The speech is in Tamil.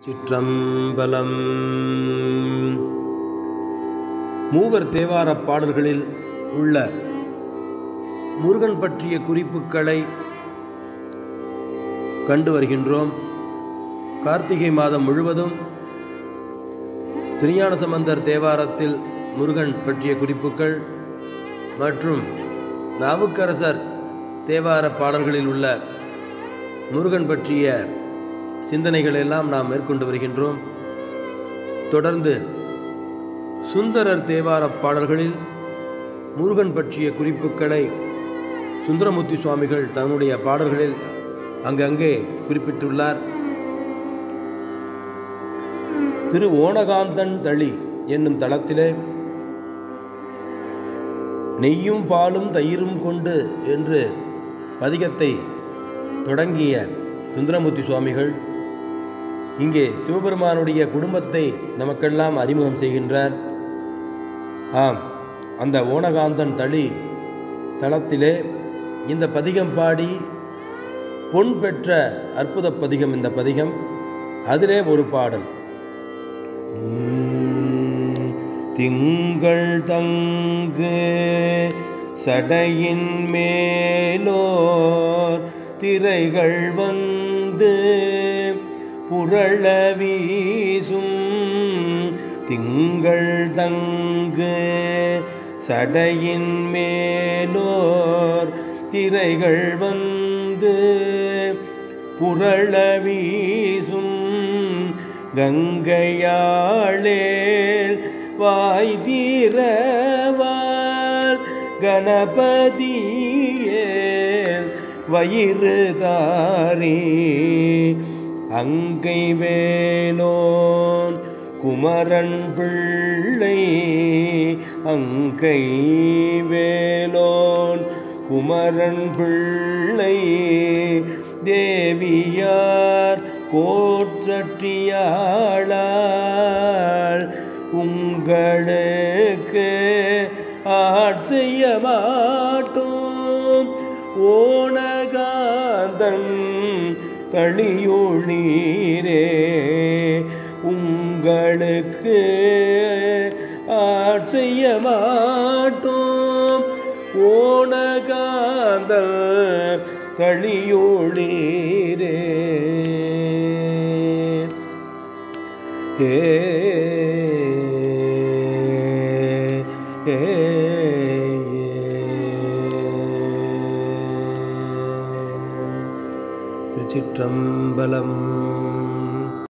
சிற்றம்பலம் மூவர் தேவாரப் பாடல்களில் உள்ள முருகன் பற்றிய குறிப்புகளை கண்டு வருகின்றோம் கார்த்திகை மாதம் முழுவதும் திருஞான சம்பந்தர் தேவாரத்தில் முருகன் பற்றிய குறிப்புகள் மற்றும் நாவுக்கரசர் தேவார பாடல்களில் உள்ள முருகன் பற்றிய சிந்தனைகள் எல்லாம் நாம் மேற்கொண்டு வருகின்றோம் தொடர்ந்து சுந்தரர் தேவார பாடல்களில் முருகன் பற்றிய குறிப்புகளை சுந்தரமூர்த்தி சுவாமிகள் தன்னுடைய பாடல்களில் அங்கங்கே குறிப்பிட்டுள்ளார் திரு ஓணகாந்தன் தளி என்னும் தளத்திலே நெய்யும் பாலும் தயிரும் கொண்டு என்று பதிகத்தை தொடங்கிய சுந்தரமூர்த்தி சுவாமிகள் இங்கே சிவபெருமானுடைய குடும்பத்தை நமக்கெல்லாம் அறிமுகம் செய்கின்றார் ஆம் அந்த ஓணகாந்தன் தளி தளத்திலே இந்த பதிகம் பாடி பொன் பெற்ற அற்புத பதிகம் இந்த பதிகம் அதிலே ஒரு பாடல் உம், திங்கள் தங்கு சடையின் மேலோர் திரைகள் வந்து புரள வீசும் திங்கள் தங்கு சடையின் மேலோர் திரைகள் வந்து புரள வீசும் கங்கையாளேல் வாய் தீரவால் கணபதியே வயிறு தாரி அங்கை வேலோன் குமரன் பிள்ளை அங்கை வேலோன் குமரன் பிள்ளை தேவியார் கோற்றற்றியாளாள் உங்களுக்கு ஆட்செய்ய மாட்டோம் ஓணகாந்தன் களியொளீரே உங்களுக்கு ஆட்செய்ய மாட்டோம் ஓணகாந்தல் களியொளீரே ஏ ஏ திருச்சிற்றம்பலம்